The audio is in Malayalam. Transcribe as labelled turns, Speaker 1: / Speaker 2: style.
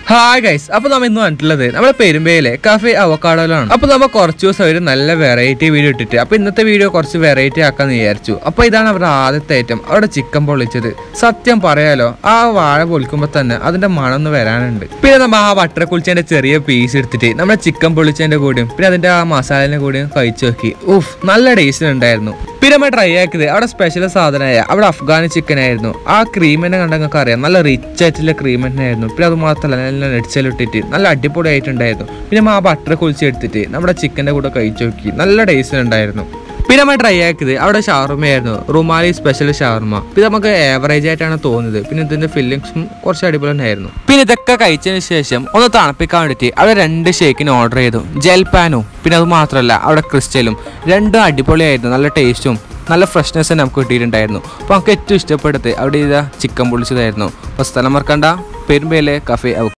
Speaker 1: ഹായ് ഗൈസ് അപ്പൊ നമ്മ ഇന്ന് വന്നിട്ടുള്ളത് നമ്മുടെ പെരുമ്പയിലെ കഫേ അവക്കാടോയിലാണ് അപ്പൊ നമ്മ കുറച്ച് ദിവസം ഒരു നല്ല വെറൈറ്റി വീഡിയോ ഇട്ടിട്ട് അപ്പൊ ഇന്നത്തെ വീഡിയോ കുറച്ച് വെറൈറ്റി ആക്കാന്ന് വിചാരിച്ചു അപ്പൊ ഇതാണ് അവരുടെ ആദ്യത്തെ ഐറ്റം അവിടെ ചിക്കൻ പൊള്ളിച്ചത് സത്യം പറയാലോ ആ വാഴ പൊളിക്കുമ്പോ തന്നെ അതിന്റെ മണം ഒന്ന് വരാനുണ്ട് പിന്നെ നമ്മ ആ വട്ടര കുളിച്ചതിന്റെ ചെറിയ പീസ് എടുത്തിട്ട് നമ്മുടെ ചിക്കൻ പൊള്ളിച്ചതിന്റെ കൂടെയും പിന്നെ അതിന്റെ ആ മസാലേന്റെ കൂടെയും കഴിച്ചു നോക്കി ഉഫ് നല്ല ടേസ്റ്റ് ഉണ്ടായിരുന്നു പിന്നെ നമ്മൾ ട്രൈ ആക്കിയത് അവിടെ സ്പെഷ്യൽ സാധനമായ അവിടെ അഫ്ഗാനി ചിക്കൻ ആയിരുന്നു ആ ക്രീം തന്നെ കണ്ട നിങ്ങൾക്ക് അറിയാം നല്ല റിച്ച് ആയിട്ടുള്ള ക്രീം തന്നെ ആയിരുന്നു പിന്നെ അത് മാത്രമല്ല നല്ല നെഡ്സലിട്ടിട്ട് നല്ല അടിപൊളി ആയിട്ടുണ്ടായിരുന്നു പിന്നെ നമ്മൾ ആ ബട്ടർ കുളിച്ച് എടുത്തിട്ട് നമ്മുടെ ചിക്കൻ്റെ കൂടെ കഴിച്ചു നോക്കി നല്ല ടേസ്റ്റ് ഉണ്ടായിരുന്നു പിന്നെ നമ്മൾ ട്രൈ ആക്കിയത് അവിടെ ഷവർമയായിരുന്നു റുമാലി സ്പെഷ്യൽ ഷവർമ പിന്നെ നമുക്ക് ഏവറേജ് ആയിട്ടാണ് തോന്നുന്നത് പിന്നെ ഇതിന്റെ ഫില്ലിങ്സും കുറച്ച് അടിപൊളി തന്നെയായിരുന്നു പിന്നെ ഇതൊക്കെ കഴിച്ചതിന് ശേഷം ഒന്ന് തണുപ്പിക്കാൻ വേണ്ടിയിട്ട് അവിടെ രണ്ട് ഷേക്കിന് ഓർഡർ ചെയ്തു ജൽപാനും പിന്നെ അത് മാത്രമല്ല അവിടെ ക്രിസ്റ്റലും രണ്ടും അടിപൊളിയായിരുന്നു നല്ല ടേസ്റ്റും നല്ല ഫ്രഷ്നെസ് നമുക്ക് കിട്ടിയിട്ടുണ്ടായിരുന്നു അപ്പോൾ നമുക്ക് ഏറ്റവും ഇഷ്ടപ്പെട്ടത് അവിടെ ഇതാ ചിക്കൻ പൊളിച്ചതായിരുന്നു അപ്പോൾ സ്ഥലം മറക്കണ്ട പെരുമ്പയിലെ കഫേ